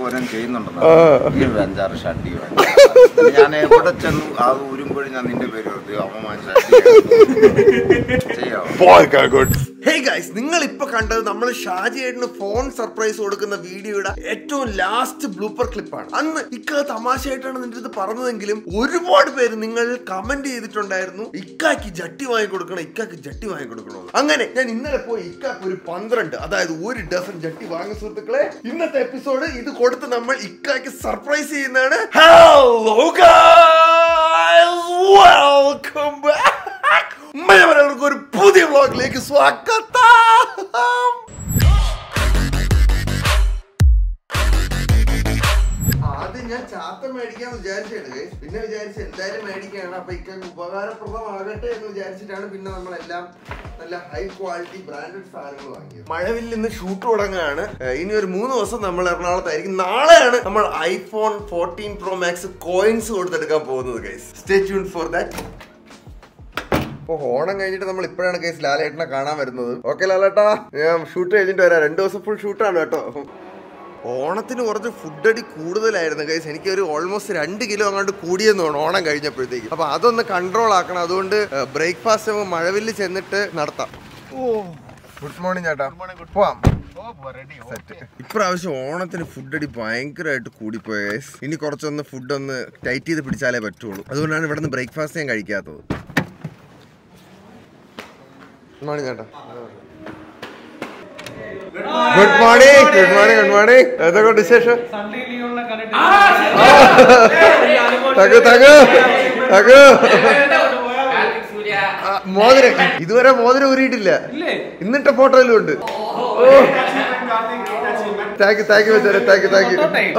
ഇപ്പൊ ഓരോ ചെയ്യുന്നുണ്ടെന്ന് ഈ ഒരു അഞ്ചാറ് ഷഡ്ഡി വേണം ഞാൻ എവിടെ ചെന്നു അത് ഊരുമ്പോഴും ഞാൻ നിന്റെ പേര് ഓർത്തു അമ്മമാൻ ഷഡ്ഡി ചെയ്യാവോ ഹേ ഗൈസ് നിങ്ങൾ ഇപ്പൊ കണ്ടത് നമ്മൾ ഷാജിയേട്ടന് ഫോൺ സർപ്രൈസ് കൊടുക്കുന്ന വീഡിയോയുടെ ഏറ്റവും ലാസ്റ്റ് ബ്ലൂപ്പർ ക്ലിപ്പാണ് അന്ന് ഇക്ക തമാശയായിട്ടാണ് നിന്റെ അടുത്ത് പറഞ്ഞതെങ്കിലും ഒരുപാട് പേര് നിങ്ങൾ കമന്റ് ചെയ്തിട്ടുണ്ടായിരുന്നു ഇക്കാക്ക് ജട്ടി വാങ്ങി കൊടുക്കണം ഇക്കാക്ക് ജട്ടി വാങ്ങി കൊടുക്കണോ അങ്ങനെ ഞാൻ ഇന്നലെ പോയി ഇക്കാക്ക് ഒരു പന്ത്രണ്ട് അതായത് ഒരു ഡസൻ ജട്ടി വാങ്ങിയ സുഹൃത്തുക്കളെ ഇന്നത്തെ എപ്പിസോഡ് ഇത് കൊടുത്ത് നമ്മൾ ഇക്കാക്ക് സർപ്രൈസ് ചെയ്യുന്നതാണ് ഹലോ വെൽക്കം ബാക്ക് മലയാളികൾക്ക് ഒരു പുതിയ വ്ളോഗിലേക്ക് സ്വാഗതം ആദ്യം ഞാൻ ചാത്ത മേടിക്കാന്ന് വിചാരിച്ചത് പിന്നെ വിചാരിച്ചു എന്തായാലും മേടിക്കാണ് അപ്പൊ ഇക്കൊക്കെ ഉപകാരപ്രദമാകട്ടെ എന്ന് വിചാരിച്ചിട്ടാണ് പിന്നെ നമ്മളെല്ലാം നല്ല ഹൈ ക്വാളിറ്റി ബ്രാൻഡഡ് സാധനങ്ങൾ വാങ്ങിയത് മഴവിൽ നിന്ന് ഷൂട്ട് തുടങ്ങുകയാണ് ഏഹ് ഇനി ഒരു മൂന്ന് ദിവസം നമ്മൾ എറണാകുളത്തായിരിക്കും നാളെയാണ് നമ്മൾ iPhone fourteen pro max coins കൊടുത്തെടുക്കാൻ പോകുന്നത് guys stay tune for that ഇപ്പൊ ഓണം കഴിഞ്ഞിട്ട് നമ്മൾ ഇപ്പോഴാണ് കേസ് ലാലേട്ടനെ കാണാൻ വരുന്നത് ഓക്കെ ലാലേട്ടാ ഞാൻ ഷൂട്ട് കഴിഞ്ഞിട്ട് വരാം രണ്ടു ദിവസം ഫുൾ ഷൂട്ടാണ് കേട്ടോ ഓണത്തിന് കുറച്ച് ഫുഡ് അടി കൂടുതലായിരുന്നു ഗൈസ് എനിക്ക് ഒരു ഓൾമോസ്റ്റ് രണ്ട് കിലോ അങ്ങോട്ട് കൂടിയെന്ന് തോന്നുന്നു ഓണം കഴിഞ്ഞപ്പോഴത്തേക്ക് അപ്പൊ അതൊന്ന് കൺട്രോൾ ആക്കണം അതുകൊണ്ട് ബ്രേക്ക്ഫാസ്റ്റ് നമുക്ക് മഴവില്ല് ചെന്നിട്ട് നടത്താം ഓ ഗുഡ് മോർണിംഗ് ചേട്ടാ പോവാം സെറ്റ് ഇപ്രാവശ്യം ഓണത്തിന് ഫുഡ് അടി ഭയങ്കരമായിട്ട് കൂടിപ്പോയ ഗൈസ് ഇനി കുറച്ചൊന്ന് ഫുഡ് ഒന്ന് ടൈറ്റ് ചെയ്ത് പിടിച്ചാലേ പറ്റുള്ളൂ അതുകൊണ്ടാണ് ഇവിടെ നിന്ന് ബ്രേക്ക്ഫാസ്റ്റ് ഞാൻ കഴിക്കാത്തത് ഗുഡ് മോർണിംഗ് ചേട്ടാ good morning good morning good morning എന്തൊക്കെ വിശേഷം തകു തകു തകു ആ, മോതിരം ഇതുവരെ മോതിരം ഊരിയിട്ടില്ല ഇന്നിട്ട ഫോട്ടോയിലും ഉണ്ട് താങ്ക് യു താങ്ക് യു വെച്ചാരെ താങ്ക് യു താങ്ക് യു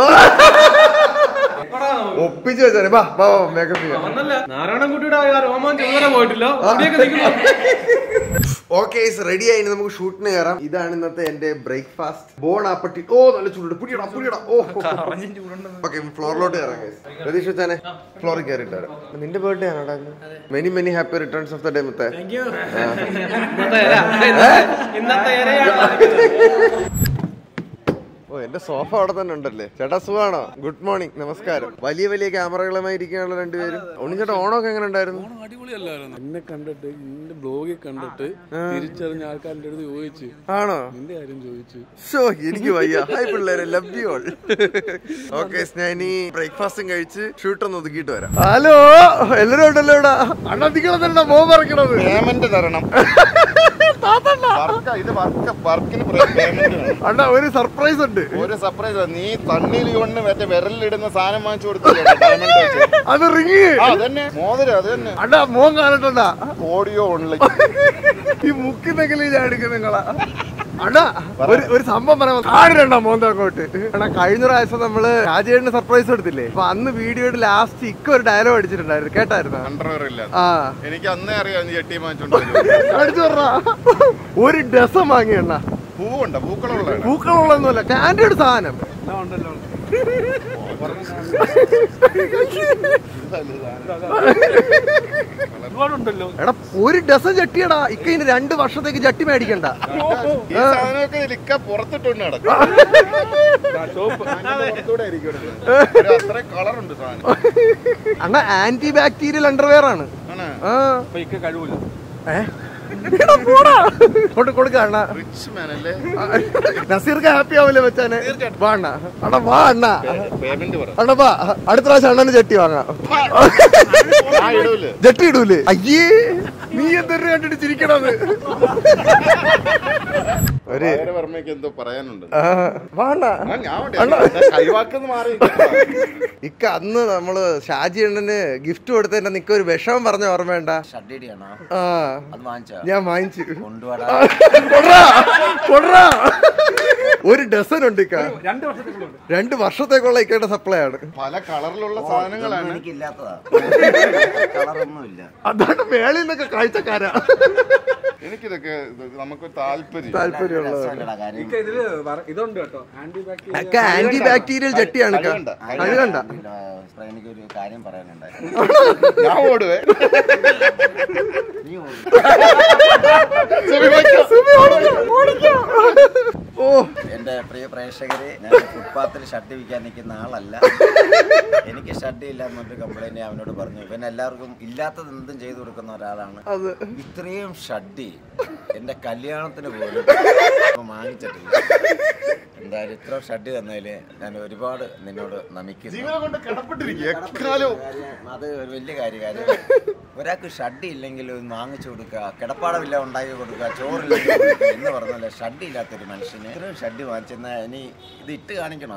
ഒപ്പിച്ച് വെച്ചാരെ വാ വാ മേക്കപ്പ് ചെയ്യാം നാരായണൻകുട്ടിയുടെ ആ രോമാഞ്ചം ഇതുവരെ പോയിട്ടില്ല വണ്ടിയൊക്കെ നിൽക്കുന്നു ഓക്കെ റെഡി ആയി ഇനി നമുക്ക് ഷൂട്ടിന് കയറാം ഇതാണ് ഇന്നത്തെ എന്റെ ബ്രേക്ക്ഫാസ്റ്റ് ബോൺ ആപ്പട്ടി ഓ നല്ല ചൂടുണ്ട് പുടിയടാ പുടിയടാ ഓ ഓക്കെ ഫ്ലോറിലോട്ട് കയറാം guys. രതീഷ് വെച്ചാനെ ഫ്ലോറിൽ കയറിയിട്ട് വരാം നിന്റെ ബർത്ത്ഡേ ആണോടാ many many happy returns of the day മുത്തേ ഇന്നത്തെ ഇര. ഇന്നത്തെ ഇരയാണ് ഓ എന്റെ സോഫ അവിടെ തന്നെ ഉണ്ടല്ലേ ചേട്ടാ സുഖാണോ ഗുഡ് മോർണിംഗ് നമസ്കാരം വലിയ വലിയ ക്യാമറകളുമായി ഇരിക്കുകയാണല്ലോ രണ്ടുപേരും ഉണ്ണി ചേട്ടാ ഓണമൊക്കെ എങ്ങനെ ഉണ്ടായിരുന്നു അടിപൊളിയല്ലായിരുന്നു എന്നെ കണ്ടിട്ട് നിന്റെ ബ്ലോഗിൽ കണ്ടിട്ട് തിരിച്ചറിഞ്ഞ ആൾക്കാരുടെ അടുത്ത് ചോദിച്ചു ആണോ നിന്റെ കാര്യം ചോദിച്ചു ഷോ എനിക്ക് വയ്യ ഹായ് പിള്ളേരെ ലവ് യു ഓൾ ഓക്കെ ഞാൻ ഇനി ബ്രേക്ക്ഫാസ്റ്റും കഴിച്ച് ഷൂട്ട് ഒന്ന് ഒതുക്കിയിട്ട് വരാം ഹലോ എല്ലാരും ഉണ്ടല്ലോ ഇവിടെ അണ്ണാ നിങ്ങളെന്താ മോ പറിക്കണത് പേയ്മെന്റ് തരണം വർക്ക് ഇത് വർക്ക് വർക്കിന് പേയ്മെന്റ് വേണം അണ്ണാ ഒരു സർപ്രൈസ് ഉണ്ട് ഒരു സർപ്രൈസ് നീ തണ്ണിയിൽ കൊണ്ട് മറ്റേ വിരലിലിടുന്ന സാധനം വാങ്ങിച്ചു കൊടുത്തില്ലേ ഡയമണ്ട് വെച്ച് അത് റിങ് ആ അതന്നെ മോതിരം അത് തന്നെ അണ്ണാ മോൻ കാണട്ടണ്ടാ ഓഡിയോ ഓൺലൈൻ ഈ മുക്കിന്നെങ്കിലും ഞാൻ എടുക്കുന്ന നിങ്ങളാ അണ്ണാ ഒരു ഒരു സംഭവം പറയാം ആടിരണ്ടാ മോന്ത അങ്ങോട്ട് അണ്ണാ കഴിഞ്ഞ പ്രാവശ്യം നമ്മള് രാജേഷിന് സർപ്രൈസ് കൊടുത്തില്ലേ അപ്പൊ അന്ന് വീഡിയോയുടെ ലാസ്റ്റ് ഇക്ക ഒരു ഡയലോഗ് അടിച്ചിട്ടുണ്ടായിരുന്നു കേട്ടായിരുന്നു അണ്ടർവെയർ ഇല്ല ആ എനിക്ക് അന്നേ അറിയാം നീ എട്ടി വാങ്ങിച്ചോണ്ട് അടിച്ചു പറഞ്ഞ ഒരു ഡസം വാങ്ങി അണ്ണാ പൂവുണ്ടോ പൂക്കളുള്ള പൂക്കളുള്ളൊന്നുമല്ല കാൻഡിഡ് സാധനം ഒരുപാടുണ്ടല്ലോ എടാ ഒരു ഡസൻ ചട്ടിയടാ ഇക്ക ഇനി രണ്ട് വർഷത്തേക്ക് ചട്ടി മേടിക്കണ്ട ഈ സാധനമൊക്കെ ഇതിലിക്ക പുറത്തിട്ടുണ്ട് നടക്കും ഷോപ്പ് പുറത്തൂടെ ആയിരിക്കും എടുക്കുന്നത്. ഒരു അത്രയും കളറുണ്ട് സാധനം അണ്ണ ആന്റി ബാക്ടീരിയൽ അണ്ടർവെയർ ആണ് ആണ് ആ അപ്പൊ ഇക്ക കഴിവില്ല ഏ? എടാ, പോടാ. കൊണ്ട് കൊടുക്ക അണ്ണ റിച്ച് മാൻ അല്ലേ നസീർക്ക് ഹാപ്പി ആവില്ലേ വെച്ചാനെ വാ അണ്ണ അണ്ണ വാ അണ്ണ പേയ്മെന്റ് പറ അണ്ണ വാ അടുത്ത പ്രാവശ്യം അണ്ണന് ചട്ടി വാങ്ങാം ഞാൻ ഇടൂല് ജട്ടി ഇടൂലേ അയ്യേ നീ എന്തൊരു കണ്ടിട്ട് ചിരിക്കണത് ഒരു വർമ്മയ്ക്ക് എന്തോ പറയാനുണ്ട് ആ, വാ അണ്ണ ആ, ഞാൻ വേണ്ടി. ഞാൻ കൈവാക്കെന്ന് മാറി ഇക്ക അന്ന് നമ്മള് ഷാജി അണ്ണന് ഗിഫ്റ്റ് കൊടുത്തതിന്റെ നിക്ക ഒരു വിഷമം പറഞ്ഞ ഓർമ്മ ഷഡ്ഡിയാണോ ആ അത് വാങ്ങിച്ചോ ഞാൻ വാങ്ങിച്ചു കൊണ്ടുപോടാ കൊട്രാ, കൊട്രാ. ഒരു ഡസൻ ഉണ്ട് ഇക്ക രണ്ട് വർഷത്തേക്കുള്ളുണ്ട് രണ്ട് വർഷത്തേക്കുള്ള ഇക്കയുടെ സപ്ലൈ ആണ് പല കളറിലുള്ള സാധനങ്ങളാണ് എനിക്കില്ലാത്തതാ കളറൊന്നുമില്ല അതാണ് മേളിൽ നിന്നൊക്കെ കാഴ്ചക്കാരാ എനിക്കിതൊക്കെ ഇത് നമുക്ക് താല്പര്യം താല്പര്യമുള്ളത് രസമല്ലടാ കാര്യം ഇക്ക ഇതില് വര- ഇതുണ്ട് കേട്ടോ ആന്റി ബാക്ടീരിയ ഒക്കെ ആന്റി ബാക്ടീരിയൽ ചട്ടിയാണ് ഇക്ക കഴുകണ്ട. കഴുകണ്ട ആ, എനിക്കൊരു കാര്യം പറയാനുണ്ടായിരുന്നു ഞാൻ ഓടുവേ നീ ഓടി. സുമി ഓടിക്കോ, ഓടിക്കോ. ഓ എന്റെ പ്രിയ പ്രേക്ഷകരെ ഞാൻ ഫുട്പാത്തിൽ ഷഡ്ഡി വിൽക്കാൻ നിൽക്കുന്ന ആളല്ല എനിക്ക് ഷഡ്ഡി ഇല്ല എന്നൊരു കംപ്ലൈന്റ് അവനോട് പറഞ്ഞു ഇവൻ എല്ലാവർക്കും ഇല്ലാത്തത് എന്തും ചെയ്തു കൊടുക്കുന്ന ഒരാളാണ് അത് ഇത്രയും ഷഡ്ഡി എന്റെ കല്യാണത്തിന് പോലും ഇവൻ വാങ്ങിച്ചിട്ടില്ല എന്തായാലും ഇത്ര ഷഡ്ഡി തന്നതില് ഞാൻ ഒരുപാട് നിന്നോട് നമിക്കുന്നു ജീവനെ കൊണ്ട് കിടപ്പെട്ടിരിക്കുക എക്കാലവും കാര്യം അത് ഒരു വലിയ കാര്യം കാര്യം ഒരാൾക്ക് ഷഡ്ഡി ഇല്ലെങ്കിൽ ഒന്ന് വാങ്ങിച്ചു കൊടുക്കുക കിടപ്പാടമില്ല ഉണ്ടാക്കി കൊടുക്കുക ചോറില്ലെങ്കിൽ കൊടുക്കുക എന്ന് പറഞ്ഞല്ലേ ഷഡ്ഡി ഇല്ലാത്തൊരു മനുഷ്യന് ഇത്രയും ഷഡ്ഡി വാങ്ങിച്ചെന്ന ഇനി ഇത് ഇട്ട് കാണിക്കണോ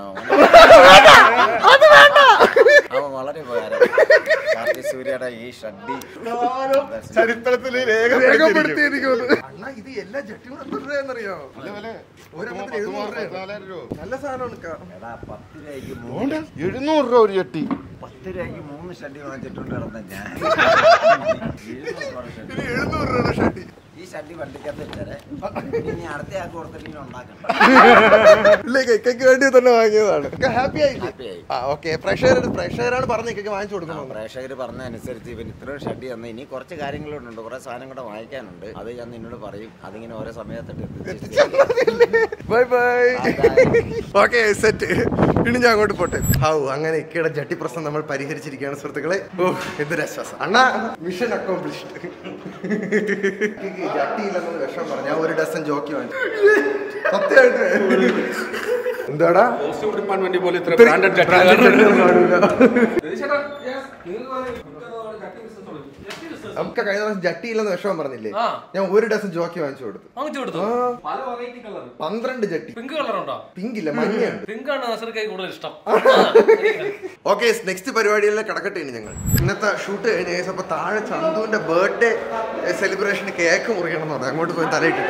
അവൻ വളരെ ഉപകാരം കാർത്തി സൂര്യയുടെ ഈ ഷഡ്ഡി ചരിത്രത്തിൽ രേഖപ്പെടുത്തിയിരിക്കുന്നു അണ്ണാ ഇത് എല്ലാ ജട്ടികളും എത്ര രൂപയെന്നറിയോ ഒരെണ്ണത്തിന് എഴുന്നൂറ് രൂപ നല്ല സാധനമാണ് ക്കാ. എടാ പത്ത് രൂപയ്ക്ക് മൂന്ന് എഴുന്നൂറ് രൂപ ഒരു ചട്ടി പത്ത് രൂപയ്ക്ക് മൂന്ന് ഷഡ്ഡി വാങ്ങിച്ചിട്ടുണ്ട് കിടന്ന ഞാൻ എഴുന്നൂറ് രൂപ ഷഡ്ഡി. ഇത് എഴുന്നൂറ് രൂപയുടെ ഷട്ടി ഈ ഷഡ്ഡി വണ്ടിക്കകത്ത് ഇട്ടേ ഇനി അടുത്ത ആൾക്ക് കൊടുത്തിട്ട് ഉണ്ടാക്കണ്ട ഇല്ല ഇക്കയ്ക്ക് വേണ്ടി തന്നെ വാങ്ങിയതാണ് ഹാപ്പി ആയില്ലേ Happy ആയി. ആ ഓക്കെ പ്രഷർ പ്രഷറാണ് പറഞ്ഞ ഇക്കയ്ക്ക് വാങ്ങിച്ചു കൊടുക്കണം പ്രേക്ഷകർ പറഞ്ഞ അനുസരിച്ച് ഇവൻ ഇത്രയും ഷഡ്ഡി തന്ന ഇനി കുറച്ച് കാര്യങ്ങളുണ്ട് കുറെ സാധനം കൂടെ വാങ്ങിക്കാനുണ്ട് അത് ഞാൻ നിന്നോട് പറയും അതിങ്ങനെ ഓരോ സമയത്തിട്ട് ബൈ ബൈ ഓക്കെ സെറ്റ് ഇനി ഞാൻ അങ്ങോട്ട് പോട്ടെ ഹൗ അങ്ങനെ ഇക്കയുടെ ജട്ടി പ്രശ്നം നമ്മൾ പരിഹരിച്ചിരിക്കുകയാണ് സുഹൃത്തുക്കളെ ഓ എന്തൊരു ആശ്വാസം അണ്ണാ മിഷൻ അക്കോംപ്ലിഷ്ഡ് ജട്ടിയില്ലെന്ന് വിഷം പറഞ്ഞു ഞാൻ ഒരു ഡസൻ ജോക്കി വാങ്ങിച്ചു സത്യമായിട്ട് എന്താടാ കോസ്റ്റ്യൂം ഡിപ്പാർട്ട്മെന്റ് പോലെ ഇത്ര ഇത്രയും ബ്രാൻഡഡ് branded ജട്ടികൾ കാണൂല. ചേട്ടാ നിങ്ങൾക്ക് കട്ടി ബിസിനസ് തുടങ്ങി ജട്ടി ബിസിനസ് നമുക്ക് കഴിഞ്ഞ പ്രാവശ്യം ജട്ടിയില്ലെന്ന് വിഷം പറഞ്ഞില്ലേ ആ. ഞാൻ ഒരു ഡസൻ ജോക്കി വാങ്ങിച്ചു കൊടുത്തു വാങ്ങിച്ചു കൊടുത്തു ആ. പല വെറൈറ്റി കളർ പന്ത്രണ്ട് ജട്ടി പിങ്ക് കളർ ഉണ്ടോ പിങ്ക് ഇല്ല മഞ്ഞയുണ്ട് പിങ്ക് ആണ് നസർക്കായി കൂടുതൽ ഇഷ്ടം ഓക്കെ നെക്സ്റ്റ് പരിപാടികളിൽ കിടക്കട്ടെ ഇനി ഞങ്ങൾ ഇന്നത്തെ ഷൂട്ട് കഴിഞ്ഞ ശേഷം അപ്പൊ താഴെ ചന്തുവിന്റെ ബർത്ത്ഡേ സെലിബ്രേഷന് കേക്ക് മുറിക്കണം എന്ന് പറഞ്ഞു അങ്ങോട്ട് പോയി തലയിട്ടിട്ട്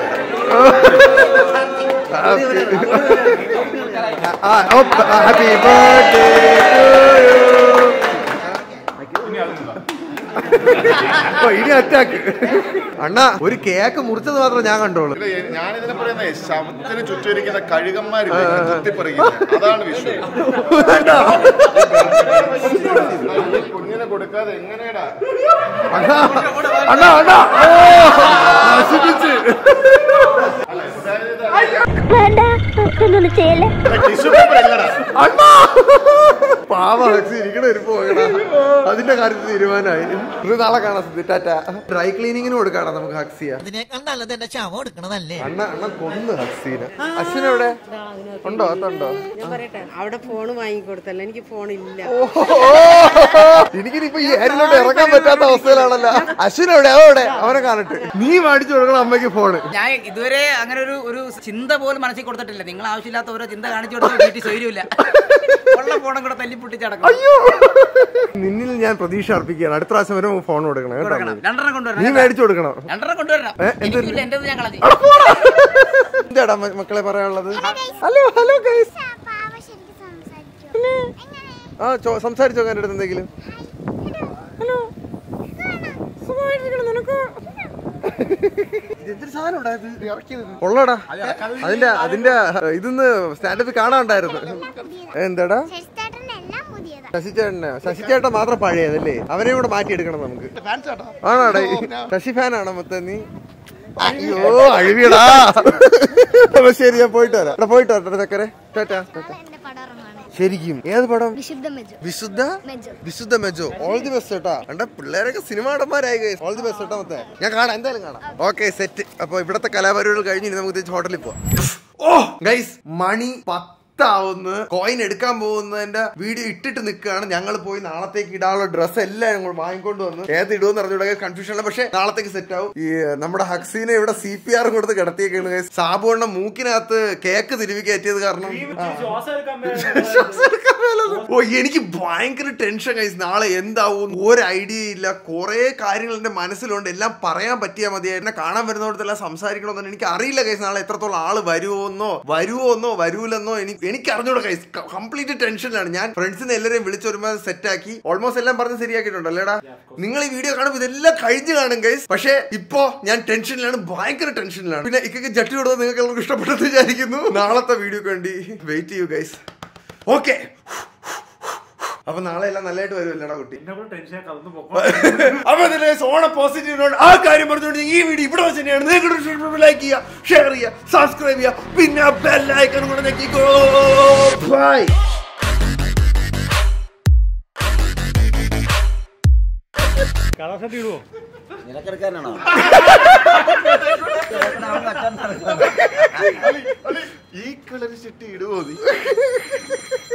ഹാപ്പി ബർത്ത്ഡേ ഇനി അറ്റാക്ക് അണ്ണാ ഒരു കേക്ക് മുറിച്ചത് മാത്രം ഞാൻ കണ്ടോളൂ ഞാനിതിനെ പറയുന്നത് ശവത്തിന് ചുറ്റിരിക്കുന്ന കഴുകന്മാരില്ലേ ഇങ്ങനെ കുത്തിപ്പറിക്കുന്നത് അതാണ് വിഷയം ഈ കുഞ്ഞിനെ കൊടുക്കാതെ എങ്ങനെയാടാ അണ്ണാ അണ്ണാ അണ്ണാ ഓ, നശിപ്പിച്ച് വേണ്ട ഒന്നും ചെയ്യല്ലേ ടിഷ്യൂ പേപ്പർ എല്ലടാ അണ്ണാ പാവ ഹക്സി ഇരിക്കണ ഒരു പോകണ അതിന്റെ കാര്യത്തിൽ തീരുമാനമായി ഇത് നാളെ കാണാം സിദ്ധി ടാറ്റ ഡ്രൈ ക്ലീനിങ്ങിന് കൊടുക്കാണ് നമുക്ക് ഹക്സിയ അതിനേക്കാൾ നല്ലത് എന്റെ ശവം എടുക്കണതല്ലേ അണ്ണ അണ്ണ കൊന്ന് ഹക്സീനെ അശ്വിനെവിടെ ഉണ്ടോ അതുണ്ടോ ഞാൻ പറയട്ടെ അവിടെ ഫോൺ വാങ്ങിക്കൊടുത്തല്ലോ എനിക്ക് ഫോണില്ല എനിക്കിനിപ്പോ ഈ ഏരിലോട്ട് ഇറങ്ങാൻ പറ്റാത്ത അവസ്ഥയിലാണല്ലോ അശ്വിൻ എവിടെ അവിടെ അവനെ കാണട്ടെ നീ മേടിച്ചു കൊടുക്കണം അമ്മയ്ക്ക് ഫോണ് ഞാൻ ഇതുവരെ അങ്ങനെ ഒരു ഒരു ചിന്ത പോലും മനസ്സിൽ കൊടുത്തിട്ടില്ല നിങ്ങൾ ആവശ്യമില്ലാത്ത ഓരോ ചിന്ത കാണിച്ചു കൊടുത്ത് വീട്ടിൽ സ്വൈര്യമില്ല ഉള്ള ഫോണും കൂടെ തല്ലി പൊട്ടിച്ചടക്കും നിന്നിൽ ഞാൻ പ്രതീക്ഷ അർപ്പിക്കുകയാണ് അടുത്ത പ്രാവശ്യം വരെ ഫോൺ കൊടുക്കണം കേട്ടോ കൊടുക്കണം രണ്ടെണ്ണം നീ കൊണ്ടുവരണം മേടിച്ചു കൊടുക്കണം രണ്ടെണ്ണം കൊണ്ടുവരണം ഏ, എന്ത്? എനിക്കില്ല എന്റേത് ഞാൻ കളഞ്ഞു എന്താടാ മ- മക്കളെ പറയാനുള്ളത് ഹലോ ഹലോ ഗൈസ് പാവ ശരിക്കും സംസാരിക്കും എങ്ങനെ ആ ചോ- സംസാരിച്ചോ എൻ്റെ അടുത്ത് എന്തെങ്കിലും ഹലോ കൊള്ളടാ അതിന്റെ അതിന്റെ ഇതിന്ന് സ്റ്റാൻഡപ്പ് കാണാണ്ടായിരുന്നു എന്താടാ ശശിചേട്ടന്റെ എല്ലാം പുതിയതാ ശശിചേട്ടനെ ശശിചേട്ടൻ മാത്രം പഴയതല്ലേ അവനെ കൂടെ മാറ്റിയെടുക്കണം നമുക്ക് ആണോടാ ശശി ഫാനാണോ മൊത്തം നീ അയ്യോ അഴുകിയടാ അപ്പൊ ശരി ഞാൻ പോയിട്ട് വരാം എടാ, പോയിട്ട് വരട്ടെ ചക്കരെ ടാറ്റാ ടാറ്റാ. നാളെ എന്റെ പടം ഇറങ്ങുവാണ് ശരിക്കും ഏത് പടം വിശുദ്ധ മെജു വിശുദ്ധ മെജു വിശുദ്ധ മെജോ ഓൾ ദി ബെസ്റ്റ് കേട്ടാ എന്റെ പിള്ളേരൊക്കെ സിനിമ നടന്മാരായി ഓൾ ദി ബെസ്റ്റ് കേട്ടോ മൊത്തം ഞാൻ കാണാം എന്തായാലും കാണാം ഓക്കെ സെറ്റ് അപ്പൊ ഇവിടത്തെ കലാപരിപാടികൾ കഴിഞ്ഞ് ഇനി നമുക്ക് തിരിച്ച് ഹോട്ടലിൽ പോവാം ഓ ഗൈസ് മണി പത്താവുന്ന കോയിൻ എടുക്കാൻ പോകുന്നതിന്റെ വീഡിയോ ഇട്ടിട്ട് നിൽക്കുകയാണ് ഞങ്ങൾ പോയി നാളത്തേക്ക് ഇടാനുള്ള ഡ്രസ്സ് എല്ലാം ഞങ്ങൾ വാങ്ങിക്കൊണ്ട് വന്നു ഏത് ഇടുമെന്ന് അറിഞ്ഞൂടെ കൺഫ്യൂഷൻ പക്ഷെ നാളത്തേക്ക് സെറ്റ് ആവും ഈ നമ്മുടെ ഹക്സീനെ ഇവിടെ സി പി ആർ കൊടുത്ത് കിടത്തിയേക്കാണ് ഗൈസ് സാബുണ്ണ മൂക്കിനകത്ത് കേക്ക് തിരുവി കയറ്റിയത് കാരണം ആ. ശ്വാസം എടുക്കാൻ മേലാതെ. ഓ എനിക്ക് ഭയങ്കര ടെൻഷൻ കഴിച്ചു നാളെ എന്താവും ഒരു ഐഡിയ ഇല്ല കുറെ കാര്യങ്ങൾ എന്റെ മനസ്സിലുണ്ട് എല്ലാം പറയാൻ പറ്റിയാൽ മതി എന്നെ കാണാൻ വരുന്നോടത്തെല്ലാം സംസാരിക്കണമെന്നോ എനിക്ക് അറിയില്ല കൈസ് നാളെ എത്രത്തോളം ആള് വരുമോന്നോ വരുമോന്നോ വരൂലെന്നോ എനിക്ക് എനിക്ക് അറിഞ്ഞൂടെ കൈസ് കംപ്ലീറ്റ് ടെൻഷനിലാണ് ഞാൻ ഫ്രണ്ട്സിനെ എല്ലാവരെയും വിളിച്ച് വരുമ്പോൾ സെറ്റ് ആക്കി ഓൾമോസ്റ്റ് എല്ലാം പറഞ്ഞ് ശരിയാക്കിയിട്ടുണ്ട് അല്ലേടാ നിങ്ങൾ ഈ വീഡിയോ കാണുമ്പോൾ ഇതെല്ലാം കഴിഞ്ഞ് കാണും കൈസ് പക്ഷേ ഇപ്പോ ഞാൻ ടെൻഷനിലാണ് ഭയങ്കര ടെൻഷനിലാണ് പിന്നെ ഇക്കൊക്കെ ജട്ടി കൊടുത്തത് നിങ്ങൾക്ക് എല്ലാവർക്കും ഇഷ്ടപ്പെട്ടെന്ന് വിചാരിക്കുന്നു നാളത്തെ വീഡിയോക്ക് വേണ്ടി വെയിറ്റ് ചെയ്യൂ ഗൈസ് ഓക്കെ അപ്പൊ നാളെ എല്ലാം നല്ലതായിട്ട് വരുമല്ലോടാ കുട്ടി എന്നെ കൂടെ ടെൻഷൻ ആക്കാം അതൊന്ന് പൊക്കോ അപ്പൊ ഇതില് സോണ പോസിറ്റീവ് ആ കാര്യം പറഞ്ഞുകൊണ്ട് ഈ വീഡിയോ ഇവിടെ വെച്ച് തന്നെയാണ് നിങ്ങൾ ലൈക്ക് ചെയ്യുക ഷെയർ ചെയ്യുക സബ്സ്ക്രൈബ് ചെയ്യുക പിന്നെ ബെല്ലൈക്കൺ കൂടെ ഞെക്കിക്കോ ബൈ കളർ ഷർട്ട് ഇടുവോ നിനക്കെടുക്കാനാണോ ഈ കളർ ചിട്ടി ഇടുവോ നീ